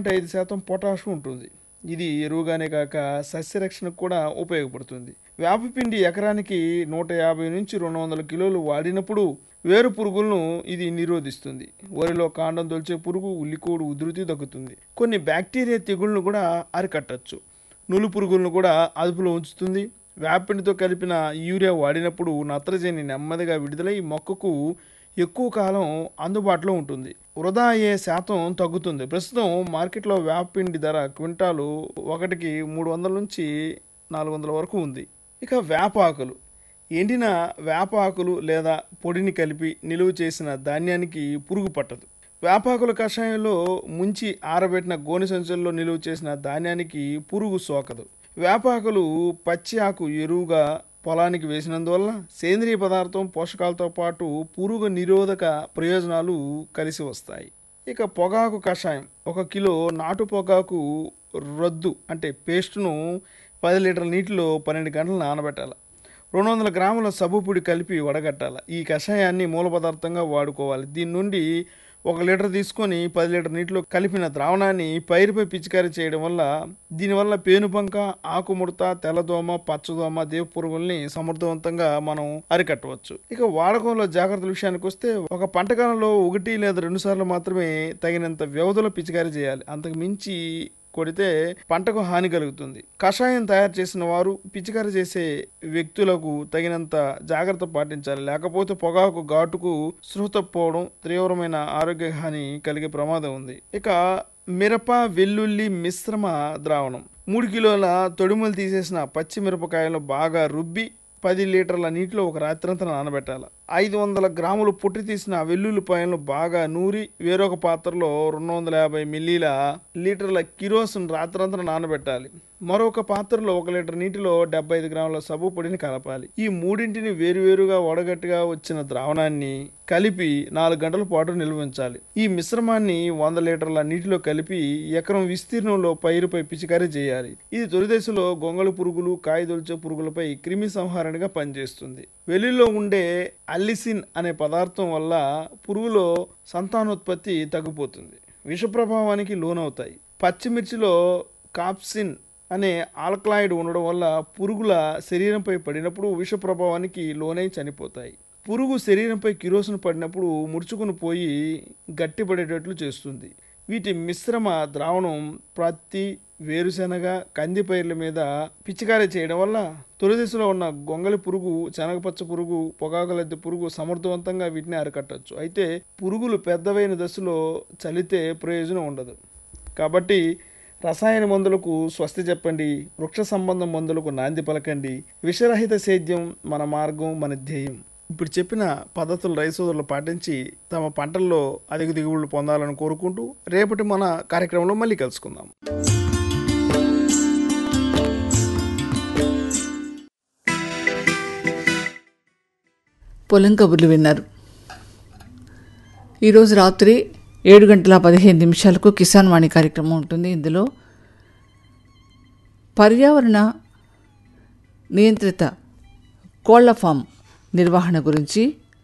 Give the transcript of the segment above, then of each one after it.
point ఐదు శాతం potash ఉంటుంది ఇది ఎరువుగానే కాక సస్యరక్షణకు కూడా ఉపయోగపడుతుంది వేపపిండి ఎకరానికి నూట యాభై నుంచి రెండు వందల కిలోలు వాడినప్పుడు వేరు పురుగులను ఇది నిరోధిస్తుంది వరిలో కాండం తొలిచే పురుగు ఉల్లికోడు ఉధృతి తగ్గుతుంది కొన్ని బ్యాక్టీరియా తెగుళ్ళను కూడా అరికట్టచ్చు నులు పురుగులను కూడా అదుపులో ఉంచుతుంది వేపిండితో కలిపిన యూరియా వాడినప్పుడు నత్రజని నెమ్మదిగా విడుదలై మొక్కకు ఎక్కువ కాలం అందుబాటులో ఉంటుంది వృధా అయ్యే శాతం తగ్గుతుంది ప్రస్తుతం మార్కెట్లో వేపపిండి ధర క్వింటాలు ఒకటికి మూడు వందల నుంచి నాలుగు వందల వరకు ఉంది ఇక వేపాకులు ఎండిన వేపాకులు లేదా పొడిని కలిపి నిలువ చేసిన ధాన్యానికి పురుగు పట్టదు వేపాకుల కషాయంలో ముంచి ఆరబెట్టిన గోనె సంచుల్లో నిలువ చేసిన ధాన్యానికి పురుగు సోకదు వేపాకులు పచ్చి ఆకు ఎరువుగా పొలానికి వేసినందువల్ల సేంద్రియ పదార్థం పోషకాలతో పాటు పురుగు నిరోధక ప్రయోజనాలు కలిసి వస్తాయి ఇక పొగాకు కషాయం ఒక కిలో నాటు పొగాకు రొద్దు అంటే పేస్ట్ను పది లీటర్ల నీటిలో పన్నెండు గంటలు నానబెట్టాలి రెండు వందల గ్రాముల సబ్బు పొడి కలిపి వడగట్టాలి ఈ కషాయాన్ని మూల పదార్థంగా వాడుకోవాలి దీని నుండి ఒక లీటర్ తీసుకొని పది లీటర్ నీటిలో కలిపిన ద్రావణాన్ని పైరుపై పిచికారీ చేయడం వల్ల దీనివల్ల పేనుబంక ఆకుముడత తెల్లదోమ పచ్చదోమ దేవ పురుగుల్ని సమర్థవంతంగా మనం అరికట్టవచ్చు ఇక వాడకంలో జాగ్రత్తల విషయానికి వస్తే ఒక పంటకాలంలో ఒకటి లేదా రెండు సార్లు మాత్రమే తగినంత వ్యవధిలో పిచికారీ చేయాలి అంతకు మించి కొడితే పంటకు హాని కలుగుతుంది కషాయం తయారు చేసిన వారు పిచికారి చేసే వ్యక్తులకు తగినంత జాగ్రత్త పాటించాలి లేకపోతే పొగాకు ఘాటుకు స్పృహ తప్పిపోవడం తీవ్రమైన ఆరోగ్య హాని కలిగే ప్రమాదం ఉంది ఇక మిరప వెల్లుల్లి మిశ్రమ ద్రావణం మూడు కిలోల తొడిమలు తీసేసిన పచ్చి మిరపకాయలు బాగా రుబ్బి పది లీటర్ల నీటిలో ఒక రాత్రంతా నానబెట్టాలి ఐదు వందల గ్రాములు పుట్టి తీసిన వెల్లుల్లిపాయలను బాగా నూరి వేరొక పాత్రలో రెండు వందల యాభై మిల్లీల లీటర్ల కిరోసిన్ రాత్రంతా నానబెట్టాలి మరొక పాత్రలో ఒక లీటర్ నీటిలో డెబ్బై ఐదు గ్రాముల సబ్బు పొడిని కలపాలి ఈ మూడింటిని వేరువేరుగా వడగట్టుగా వచ్చిన ద్రావణాన్ని కలిపి నాలుగు గంటల పాటు నిల్వ ఉంచాలి ఈ మిశ్రమాన్ని వంద లీటర్ల నీటిలో కలిపి ఎకరం విస్తీర్ణంలో పైరుపై పిచికారీ చేయాలి ఇది తొలి దశలో గొంగళి పురుగులు కాయదొలిచే పురుగులపై క్రిమి సంహారణగా పనిచేస్తుంది వెల్లుల్లో ఉండే అల్లిసిన్ అనే పదార్థం వల్ల పురుగులో సంతానోత్పత్తి తగ్గిపోతుంది విష ప్రభావానికి లోనవుతాయి పచ్చిమిర్చిలో కాప్సిన్ అనే ఆల్కలాయిడ్ ఉండడం వల్ల పురుగుల శరీరంపై పడినప్పుడు విష ప్రభావానికి లోనై చనిపోతాయి పురుగు శరీరంపై కిరోసిన్ పడినప్పుడు ముడుచుకుని పోయి గట్టిపడేటట్లు చేస్తుంది వీటి మిశ్రమ ద్రావణం ప్రత్తి వేరుశెనగ కంది పైర్ల మీద పిచికారీ చేయడం వల్ల తొలి దశలో ఉన్న గొంగలి పురుగు శనగపచ్చ పురుగు పొగాకులద్దె పురుగు సమర్థవంతంగా వీటిని అరికట్టచ్చు అయితే పురుగులు పెద్దవైన దశలో చలితే ప్రయోజనం ఉండదు కాబట్టి రసాయన మందులకు స్వస్తి చెప్పండి వృక్ష సంబంధం మందులకు నాంది పలకండి విషరహిత సేద్యం మన మార్గం మన ధ్యేయం ఇప్పుడు చెప్పిన పద్ధతులు రైతు సోదరులు పాటించి తమ పంటల్లో అధిక దిగుబడులు పొందాలని కోరుకుంటూ రేపటి మన కార్యక్రమంలో మళ్ళీ కలుసుకుందాం పొలం కబుర్లు విన్నారు ఈరోజు రాత్రి ఏడు గంటల పదిహేను నిమిషాలకు కిసాన్ వాణి కార్యక్రమం ఉంటుంది ఇందులో పర్యావరణ నియంత్రిత కోళ్ల ఫామ్ నిర్వహణ గురించి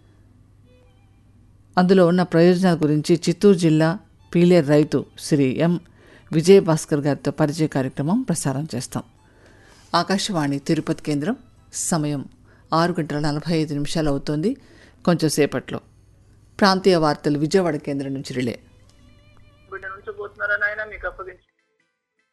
అందులో ఉన్న ప్రయోజనాల గురించి చిత్తూరు జిల్లా పీలేర్ రైతు శ్రీ ఎం విజయభాస్కర్ గారితో పరిచయ కార్యక్రమం ప్రసారం చేస్తాం ఆకాశవాణి తిరుపతి కేంద్రం సమయం ఆరు గంటల నలభై ఐదు నిమిషాలు అవుతోంది కొంచెం సేపట్లో ప్రాంతీయ వార్తలు విజయవాడ కేంద్రం నుంచి రిలే బిడ్డ నుంచి పోతున్నారా నాయన మీకు అప్పగించి